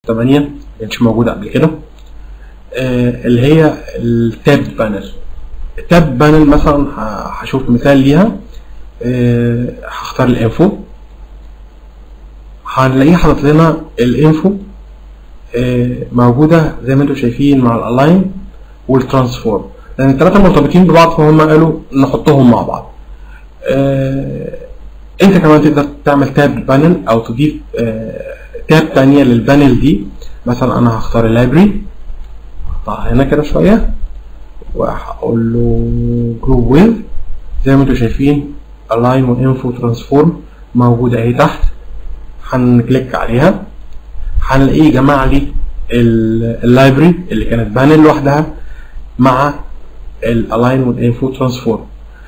8 كانتش موجوده قبل كده آه، اللي هي التاب بانل التاب بانل مثلا ه- هشوف مثال ليها آه، هختار الانفو هنلاقيه حاطط لنا الانفو آه، موجوده زي ما انتم شايفين مع الالاين والترانسفورم لان الثلاثه مرتبطين ببعض فهم قالوا نحطهم مع بعض آه، انت كمان تقدر تعمل تاب بانل او تضيف آه، تاب تانية للبانل دي مثلا انا هختار اللايبرري احطها هنا كده شويه وهقول له جروب ويز زي ما انتم شايفين الاين وانفو ترانسفورم موجوده اهي تحت هنكليك عليها هنلاقيه جمع لي اللايبرري اللي كانت بانل لوحدها مع الالاين والانفو ترانسفورم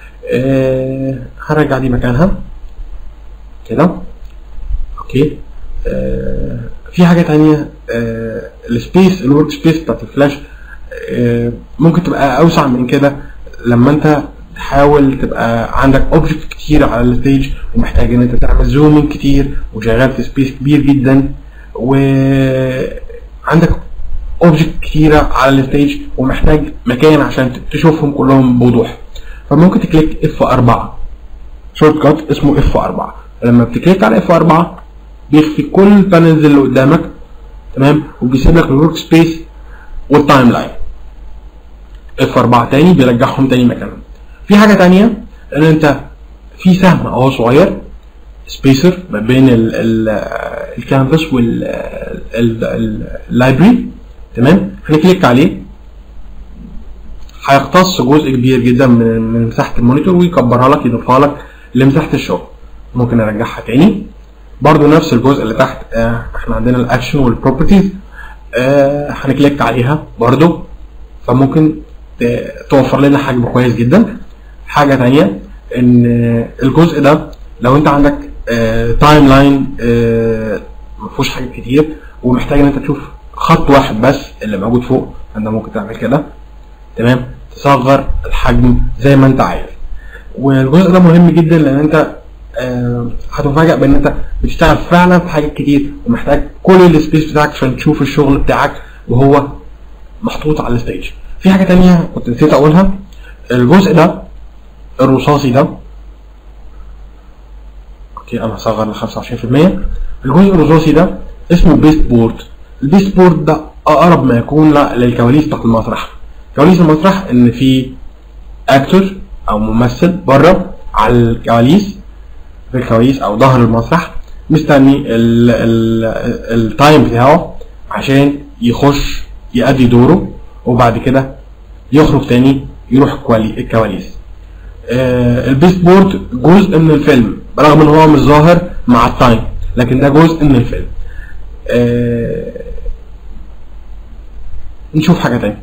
هرجع دي مكانها كده اوكي آه، في حاجه تانية آه، السبيس الورك سبيس بتاعت الفلاش آه، ممكن تبقى اوسع من كده لما انت تحاول تبقى عندك اوبجكت كتير على الستيج ومحتاج ان انت تعمل زومين كتير وشغال في سبيس كبير جدا وعندك اوبجكت كتيره على الستيج ومحتاج مكان عشان تشوفهم كلهم بوضوح فممكن تكليك اف 4 شورت كات اسمه اف 4 لما بتكليك على اف 4 بيخفي كل البانلز اللي قدامك تمام وبيسيب لك الورك سبيس والتايم لاين اف 4 تاني بيرجعهم تاني مكانهم في حاجه تانية ان انت في سهم اهو صغير سبيسر ما بين ال ال الكانفاس واللايبرري تمام هنكليك عليه هيقتص جزء كبير جدا من من مساحه المونيتور ويكبرها لك يضيفها لك لمساحه الشغل ممكن ارجعها تاني برضو نفس الجزء اللي تحت آه احنا عندنا الاكشن والبروبرتيز آه هنكليك عليها برضو فممكن ت- توفر لنا حجم كويس جدا حاجه تانية ان آه، الجزء ده لو انت عندك تايم لاين ما فيهوش حاجات كتير ومحتاج ان انت تشوف خط واحد بس اللي موجود فوق انت ممكن تعمل كده تمام تصغر الحجم زي ما انت عايز والجزء ده مهم جدا لان انت آه، هتفاجئ بان انت بتشتغل فعلا في حاجات كتير ومحتاج كل السبيس بتاعك عشان تشوف الشغل بتاعك وهو محطوط على الستيج في حاجه تانية كنت نسيت اقولها الجزء ده الرصاصي ده اوكي انا هصغر ل 25% الجزء الرصاصي ده اسمه بيست بورد البيست بورد ده اقرب ما يكون ل- للكواليس بتاعت المسرح كواليس المسرح ان في اكتور او ممثل بره على الكواليس في الكواليس او ظهر المسرح مستني ال- ال- التايم بتاعه عشان يخش يأدي دوره وبعد كده يخرج تاني يروح الكوالي- الكواليس آه، البيست بورد جزء من الفيلم برغم ان هو مش ظاهر مع التايم لكن ده جزء من الفيلم آه، نشوف حاجه تانية